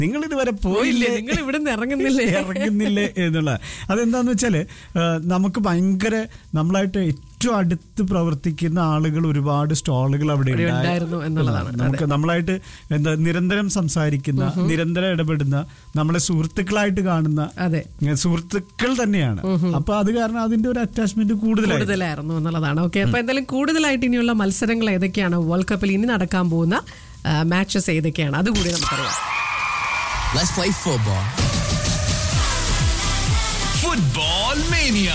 നിങ്ങൾ ഇതുവരെ പോയില്ലേ പോയില്ലേ നിങ്ങൾ ഇവിടെ നിന്ന് ഇറങ്ങുന്നില്ലേ ഇറങ്ങുന്നില്ലേ എന്നുള്ള അതെന്താന്ന് വെച്ചാല് ആ, നമുക്ക് ഭയങ്കര നമ്മളായിട്ട് ഏറ്റവും അടുത്ത് പ്രവർത്തിക്കുന്ന ആളുകൾ ഒരുപാട് സ്റ്റോളുകൾ അവിടെ ഇവിടെ ഉണ്ടായി- ഉണ്ടായിരുന്നു എന്നുള്ളതാണ്. നമുക്ക് നമ്മളായിട്ട് എന്താ നിരന്തരം സംസാരിക്കുന്ന നിരന്തരം ഇടപെടുന്ന നമ്മളെ സുഹൃത്തുക്കളായിട്ട് കാണുന്ന അതെ ഇങ്ങനെ സുഹൃത്തുക്കൾ തന്നെയാണ് അപ്പൊ അത് കാരണം അതിന്റെ ഒരു അറ്റാച്ച്മെന്റ് കൂടുതലായി കൂടുതലായിരുന്നു എന്നുള്ളതാണ് ഓക്കെ അപ്പൊ എന്തായാലും കൂടുതലായിട്ട് ഇനിയുള്ള മത്സരങ്ങൾ ഏതൊക്കെയാണ് വേൾഡ് കപ്പിൽ ഇനി നടക്കാൻ പോകുന്ന മാച്ചസ് ഏതൊക്കെയാണ് അതുകൂടി നമുക്കറിയാം Let's play football. Football Mania.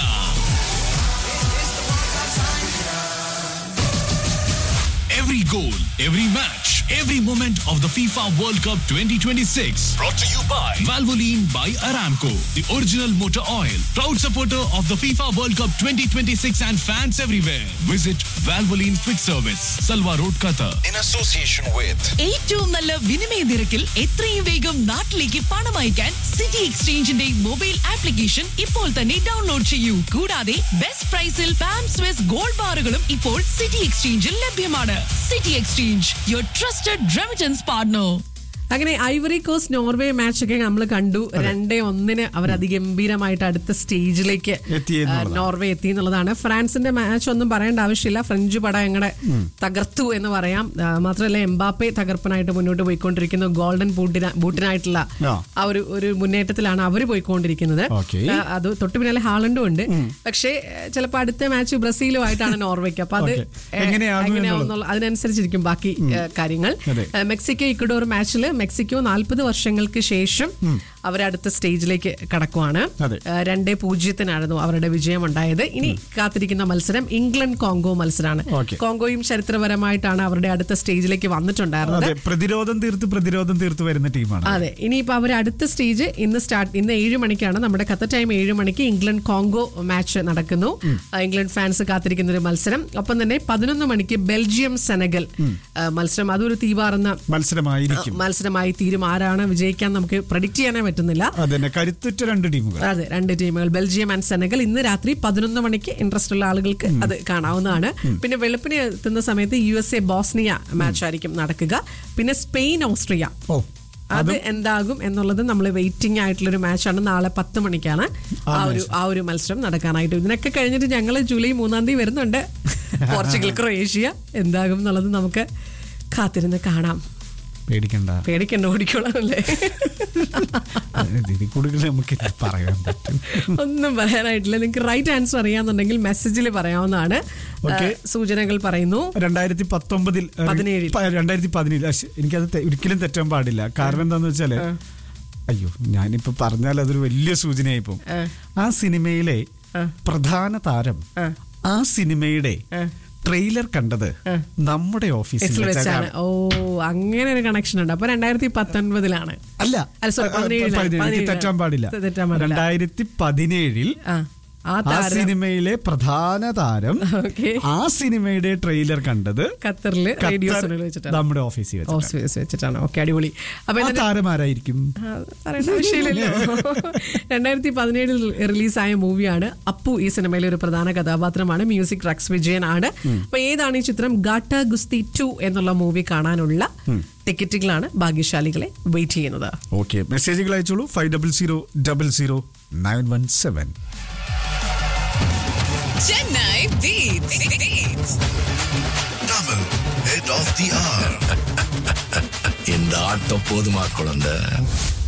Every goal, every match, every moment of the FIFA World Cup 2026. Brought to you by Valvoline by Aramco, the original motor oil. Proud supporter of the FIFA World Cup 2026 and fans everywhere. Visit Valvoline Quick Service, Salwa Road, Qatar. in association with ഏറ്റവും നല്ല വിനിമയ നിരക്കിൽ എത്രയും വേഗം നാട്ടിലേക്ക് പണം അയക്കാൻ city എക്സ്ചേഞ്ചിന്റെ mobile application ഇപ്പോൾ തന്നെ ഡൗൺലോഡ് ചെയ്യൂ കൂടാതെ ബെസ്റ്റ് പ്രൈസിൽ പാം സ്വിസ് ഗോൾഡ് ബാറുകളും ഇപ്പോൾ സിറ്റി എക്സ്ചേഞ്ചിൽ ലഭ്യമാണ് city exchange your trusted remittance partner അങ്ങനെ ഐവറി കോസ്റ്റ് നോർവേ മാച്ച് ഒക്കെ നമ്മൾ കണ്ടു രണ്ടേ ഒന്നിന് അവർ അതിഗംഭീരമായിട്ട് അടുത്ത സ്റ്റേജിലേക്ക് എത്തി ആ, എന്നുള്ളതാണ്. നോർവേ എത്തി എന്നുള്ളതാണ് ഫ്രാൻസിന്റെ മാച്ച് ഒന്നും പറയേണ്ട ആവശ്യമില്ല ഫ്രഞ്ച് പട ഞങ്ങളുടെ തകർത്തു എന്ന് പറയാം ആ, മാത്രമല്ല എംബാപ്പെ തകർപ്പനായിട്ട് മുന്നോട്ട് പോയിക്കൊണ്ടിരിക്കുന്നു ഗോൾഡൻ ബൂട്ടിന ബൂട്ടിനായിട്ടുള്ള ആ. ആ ഒരു ഒരു മുന്നേറ്റത്തിലാണ് അവർ പോയിക്കൊണ്ടിരിക്കുന്നത് Okay. ആ, അത് തൊട്ട് പിന്നാലെ ഹാളണ്ടും ഉണ്ട് പക്ഷേ ചിലപ്പോൾ അടുത്ത മാച്ച് ബ്രസീലുമായിട്ടാണ് നോർവേക്ക് അപ്പൊ അത് Okay. ഏ, എങ്ങനെയാകും എങ്ങനെയാവും എന്നുള്ള- അതിനനുസരിച്ചിരിക്കും ബാക്കി ഏ, കാര്യങ്ങൾ അതെ. ഏ, മെക്സിക്കോ ഇക്വഡോർ മാച്ചിൽ മെക്സിക്കോ നാൽപ്പത് വർഷങ്ങൾക്ക് ശേഷം അവർ അടുത്ത സ്റ്റേജിലേക്ക് കടക്കുവാണ് അതെ. ഏ, രണ്ടേ പൂജ്യത്തിനായിരുന്നു അവരുടെ വിജയം ഉണ്ടായത് ഇനി കാത്തിരിക്കുന്ന മത്സരം ഇംഗ്ലണ്ട് കോങ്കോ മത്സരമാണ് Okay. കോങ്കോയും ചരിത്രപരമായിട്ടാണ് അവരുടെ അടുത്ത സ്റ്റേജിലേക്ക് വന്നിട്ടുണ്ടായിരുന്നത് അതെ പ്രതിരോധം തീർത്ത് പ്രതിരോധം തീർത്ത് വരുന്ന ടീമാണ് അതെ ഇനിയിപ്പോ അവർ അടുത്ത സ്റ്റേജ് ഇന്ന് സ്റ്റാർട്ട് ഇന്ന് ഏഴ് മണിക്കാണ് നമ്മുടെ ഖത്തർ ടൈം ഏഴ് മണിക്ക് ഇംഗ്ലണ്ട് കോങ്കോ മാച്ച് നടക്കുന്നു ആ, ഇംഗ്ലണ്ട് ഫാൻസ് കാത്തിരിക്കുന്ന ഒരു മത്സരം ഒപ്പം തന്നെ പതിനൊന്ന് മണിക്ക് ബെൽജിയം സെനഗൽ ആ, മത്സരം അതൊരു തീവാറുന്ന മത്സരമായിരിക്കും മത്സരമായി തീരും ആരാണ് വിജയിക്കാൻ നമുക്ക് പ്രഡിക്റ്റ് ചെയ്യാനേ പറ്റുന്നില്ല അതന്നെ കരുത്തുറ്റ രണ്ട് ടീമുകൾ അതെ രണ്ട് ടീമുകൾ ബെൽജിയം ആൻഡ് സെനഗൽ ഇന്ന് രാത്രി പതിനൊന്ന് മണിക്ക് ഇൻട്രസ്റ്റ് ഉള്ള ആളുകൾക്ക് അത് കാണാവുന്നതാണ് പിന്നെ വെളുപ്പിന് എത്തുന്ന സമയത്ത് U S A Bosnia match ആയിരിക്കും നടക്കുക പിന്നെ സ്പെയിൻ ഓസ്ട്രിയ ഓ അത് എന്താകും എന്നുള്ളത് നമ്മൾ വെയിറ്റിംഗ് ആയിട്ടുള്ള ഒരു മാച്ചാണ് നാളെ പത്ത് മണിക്കാണ് ആ ഒരു ആ ഒരു മത്സരം നടക്കാനായിട്ട് ഇതിനൊക്കെ കഴിഞ്ഞിട്ട് ഞങ്ങൾ ജൂലൈ മൂന്നാം തീയതി വരുന്നുണ്ട് പോർച്ചുഗൽ ക്രൊയേഷ്യ എന്താകും എന്നുള്ളത് നമുക്ക് കാത്തിരുന്ന് കാണാം പേടിക്കണ്ട പേടിക്കണ്ട ഓടിക്കോളാമല്ലേ ഇതിൽ കൂടുതൽ നമുക്ക് എന്ത് പറയാൻ പറ്റും ഒന്നും പറയാനായിട്ടില്ല നിങ്ങൾക്ക് റൈറ്റ് ആൻസർ അറിയാന്നുണ്ടെങ്കിൽ മെസ്സേജിൽ പറയാവുന്നതാണ് Okay. ആ, സൂചനകൾ പറയുന്നു രണ്ടായിരത്തി പത്തൊമ്പതിൽ പതിനേഴിൽ. രണ്ടായിരത്തി പതിനേഴ് അശ്ശ്, എനിക്കത് തെ- ഒരിക്കലും തെറ്റാൻ പാടില്ല കാരണം എന്താന്ന് വെച്ചാല് അയ്യോ ഞാനിപ്പോ പറഞ്ഞാൽ അതൊരു വലിയ സൂചനയായി പോകും ആ സിനിമയിലെ പ്രധാന താരം ആ സിനിമയുടെ ട്രെയിലർ കണ്ടത് നമ്മുടെ ഓഫീസിൽ എസിൽ വെച്ചാണ് വെച്ചാണ് ഓ അങ്ങനെ ഒരു കണക്ഷൻ ഉണ്ട് അപ്പൊ രണ്ടായിരത്തി പത്തൊൻപതിലാണ് അല്ല അല്ല, sorry, പതിനേഴിലാണ്. പതിനേഴ്. എനിക്ക് പതിനേഴിലാണ്. തെറ്റാൻ പാടില്ല തെറ്റാൻ പാടില്ല. രണ്ടായിരത്തി പതിനേഴിൽ ആ ആ ആ താരം സിനിമയിലെ പ്രധാന താരം ഓക്കെ ആ സിനിമയുടെ ട്രെയിലർ കണ്ടത് ഖത്തറില് റേഡിയോ ഖത്തർ സോണിൽ വെച്ചിട്ടാണ് നമ്മുടെ ഓഫീസിൽ വെച്ചിട്ടാണ്. ഓഫീസ് വെച്ചിട്ടാണ് ഓക്കെ അടിപൊളി അപ്പൊ ആ എന്തായാലും- താരമാരായിരിക്കും ആ, പറയേണ്ട ആവശ്യമില്ലല്ലോ രണ്ടായിരത്തി പതിനേഴിൽ റിലീസായ മൂവിയാണ് അപ്പു ഈ സിനിമയിലെ ഒരു പ്രധാന കഥാപാത്രമാണ് മ്യൂസിക് റക്സ് വിജയൻ ആണ് അപ്പൊ ഏതാണ് ഈ ചിത്രം ഗാട്ട ഗുസ്തി ടു എന്നുള്ള മൂവി കാണാനുള്ള ടിക്കറ്റുകളാണ് ഭാഗ്യശാലികളെ വെയിറ്റ് ചെയ്യുന്നത് ഓക്കെ മെസ്സേജുകൾ അയച്ചോളൂ five double zero double zero nine one seven Chennai Tamil Head of the Hour. இந்த ஆட்டம் போதுமா குழந்தை